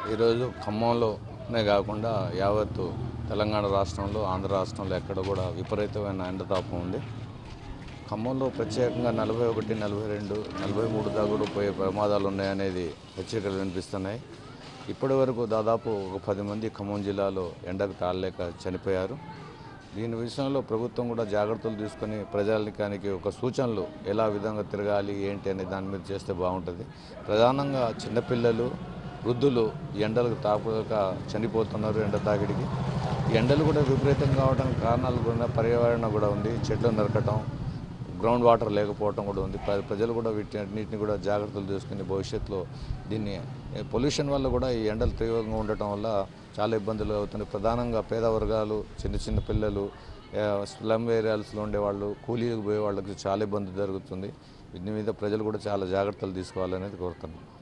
ఈరోజు ఖమ్మంలోనే కాకుండా యావత్తు తెలంగాణ రాష్ట్రంలో ఆంధ్ర రాష్ట్రంలో ఎక్కడ కూడా విపరీతమైన ఎండతాపం ఉంది ఖమ్మంలో ప్రత్యేకంగా నలభై ఒకటి నలభై రెండు నలభై మూడు దాకా కూడా పోయే ప్రమాదాలు ఉన్నాయనేది హెచ్చరికలు వినిపిస్తున్నాయి ఇప్పటి వరకు దాదాపు ఒక పది మంది ఖమ్మం జిల్లాలో ఎండకు తాళలేక చనిపోయారు దీని విషయంలో ప్రభుత్వం కూడా జాగ్రత్తలు తీసుకొని ప్రజానికానికి ఒక సూచనలు ఎలా విధంగా తిరగాలి ఏంటి అనే దాని మీద చేస్తే బాగుంటుంది ప్రధానంగా చిన్నపిల్లలు వృద్ధులు ఈ ఎండలకు తాపక చనిపోతున్నారు ఎండ తాకిడికి ఈ ఎండలు కూడా విపరీతంగా కావడానికి కారణాలు కూడా పర్యావరణం కూడా ఉంది చెట్లు నరకటం గ్రౌండ్ వాటర్ లేకపోవటం కూడా ఉంది ప్ర- ప్రజలు కూడా వీటన్నిటిని కూడా జాగ్రత్తలు తీసుకుని భవిష్యత్తులో దీన్ని పొల్యూషన్ వల్ల కూడా ఈ ఎండలు తీవ్రంగా ఉండటం వల్ల చాలా ఇబ్బందులు అవుతున్నాయి ప్రధానంగా పేద వర్గాలు చిన్న చిన్న పిల్లలు ఆ, స్లమ్ ఏరియాస్లో ఉండేవాళ్ళు కూలీలకు పోయే వాళ్ళకి చాలా ఇబ్బంది జరుగుతుంది వీటి మీద ప్రజలు కూడా చాలా జాగ్రత్తలు తీసుకోవాలనేది కోరుతున్నాను